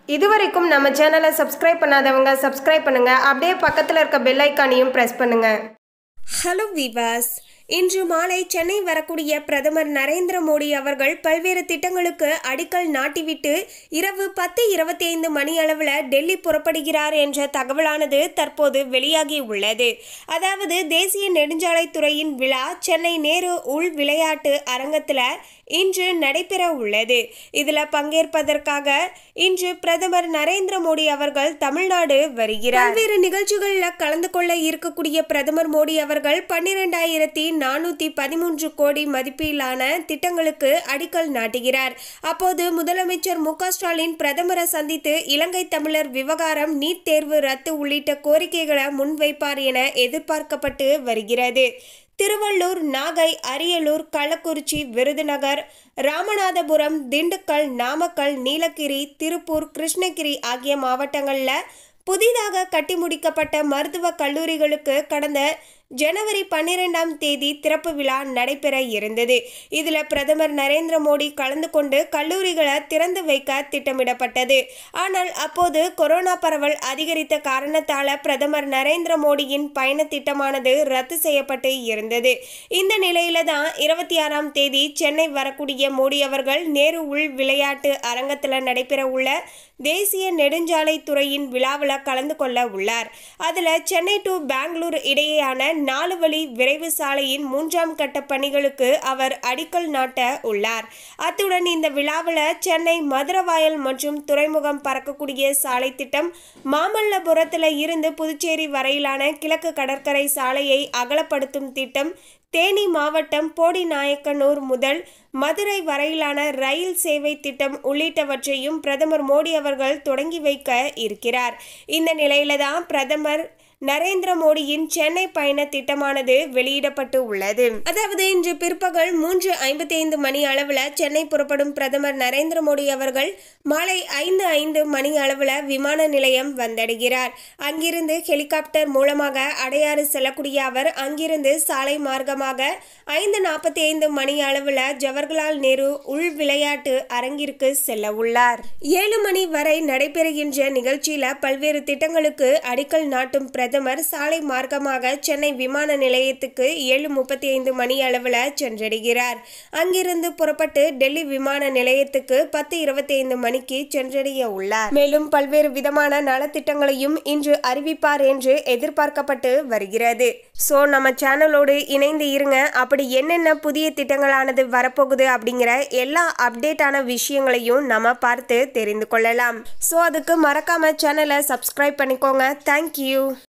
இதுவரைக்கும் நம்ம சேனலை சப்ஸ்கிரைப் பண்ணாதவங்க சப்ஸ்கிரைப் பண்ணுங்க அப்படியே பக்கத்தில் இருக்க பெல் ஐக்கானையும் ப்ரெஸ் பண்ணுங்க ஹலோ விவாஸ் இன்று மாலை சென்னை வரக்கூடிய பிரதமர் நரேந்திர மோடி அவர்கள் பல்வேறு திட்டங்களுக்கு அடிக்கல் நாட்டிவிட்டு இரவு பத்து இருபத்தி ஐந்து மணி அளவில் டெல்லி புறப்படுகிறார் என்ற தகவலானது தற்போது வெளியாகி உள்ளது அதாவது தேசிய நெடுஞ்சாலைத்துறையின் விழா சென்னை நேரு உள் விளையாட்டு அரங்கத்தில் இன்று நடைபெற உள்ளது இதில் பங்கேற்பதற்காக இன்று பிரதமர் நரேந்திர மோடி அவர்கள் தமிழ்நாடு வருகிறார் பல்வேறு நிகழ்ச்சிகளில் கலந்து கொள்ள இருக்கக்கூடிய பிரதமர் மோடி அவர்கள் பன்னிரெண்டாயிரத்தி நானூத்தி பதிமூன்று கோடி மதிப்பிலான திட்டங்களுக்கு அடிக்கல் நாட்டுகிறார் அப்போது முதலமைச்சர் மு க ஸ்டாலின் பிரதமரை சந்தித்து இலங்கை தமிழர் விவகாரம் நீட் தேர்வு ரத்து உள்ளிட்ட கோரிக்கைகளை முன்வைப்பார் என எதிர்பார்க்கப்பட்டு வருகிறது திருவள்ளூர் நாகை அரியலூர் கள்ளக்குறிச்சி விருதுநகர் ராமநாதபுரம் திண்டுக்கல் நாமக்கல் நீலகிரி திருப்பூர் கிருஷ்ணகிரி ஆகிய மாவட்டங்களில் புதிதாக கட்டி முடிக்கப்பட்ட மருத்துவக் கல்லூரிகளுக்கு கடந்த ஜனவரி பன்னிரெண்டாம் தேதி திறப்பு விழா நடைபெற இருந்தது இதில் பிரதமர் நரேந்திர மோடி கலந்து கொண்டு கல்லூரிகளை திறந்து வைக்க திட்டமிடப்பட்டது ஆனால் அப்போது கொரோனா பரவல் அதிகரித்த காரணத்தால் பிரதமர் நரேந்திர மோடியின் பயண திட்டமானது ரத்து செய்யப்பட்டு இருந்தது இந்த நிலையில தான் இருபத்தி ஆறாம் தேதி சென்னை வரக்கூடிய மோடி அவர்கள் நேரு உள் விளையாட்டு அரங்கத்தில் நடைபெற உள்ள தேசிய நெடுஞ்சாலை துறையின் விழாவில் கலந்து கொள்ள உள்ளார் அதில் சென்னை டு பெங்களூர் இடையேயான நாலு வழி விரைவு சாலையின் மூன்றாம் கட்ட பணிகளுக்கு அவர் அடிக்கல் நாட்ட உள்ளார் அத்துடன் இந்த விழாவில் சென்னை மதுரவாயல் மற்றும் துறைமுகம் பறக்கக்கூடிய சாலை திட்டம் மாமல்லபுரத்தில் இருந்து புதுச்சேரி வரையிலான கிழக்கு கடற்கரை சாலையை அகலப்படுத்தும் திட்டம் தேனி மாவட்டம் போடிநாயக்கனூர் முதல் மதுரை வரையிலான ரயில் சேவை திட்டம் உள்ளிட்டவற்றையும் பிரதமர் மோடி அவர்கள் தொடங்கி வைக்க இருக்கிறார் இந்த நிலையில தான் பிரதமர் நரேந்திர மோடியின் சென்னை பயண திட்டமானது வெளியிடப்பட்டு உள்ளது அதாவது இன்று பிற்பகல் மூன்று ஐம்பத்தி ஐந்து மணி அளவில் சென்னை புறப்படும் பிரதமர் நரேந்திர மோடி அவர்கள் மாலை ஐந்து ஐந்து மணி அளவில் விமான நிலையம் வந்தடைகிறார் அங்கிருந்து ஹெலிகாப்டர் மூலமாக அடையாறு செல்லக்கூடிய அவர் அங்கிருந்து சாலை மார்க்கமாக ஐந்து நாற்பத்தி ஐந்து மணி அளவில் ஜவஹர்லால் நேரு உள் விளையாட்டு அரங்கிற்கு செல்ல உள்ளார் ஏழு மணி வரை நடைபெறுகின்ற நிகழ்ச்சியில பல்வேறு திட்டங்களுக்கு அடிக்கல் நாட்டும் பிரதமர் சாலை மார்க்கமாக சென்னை விமான நிலையத்துக்கு ஏழு முப்பத்தி ஐந்து மணி அளவில் சென்றடைகிறார் அங்கிருந்து புறப்பட்டு டெல்லி விமான நிலையத்துக்கு பத்து இருபத்தி ஐந்து மணிக்கு சென்றடைய உள்ளார் மேலும் பல்வேறு விதமான நலத்திட்டங்களையும் இன்று அறிவிப்பார் என்று எதிர்பார்க்கப்பட்டு வருகிறது ஸோ நம்ம சேனலோடு இணைந்து இருங்க அப்படி என்னென்ன புதிய திட்டங்களானது வரப்போகுது அப்படிங்கிற எல்லா அப்டேட்டான விஷயங்களையும் நம்ம பார்த்து தெரிந்து கொள்ளலாம் ஸோ அதுக்கு மறக்காம சேனலை சப்ஸ்கிரைப் பண்ணிக்கோங்க தேங்க்யூ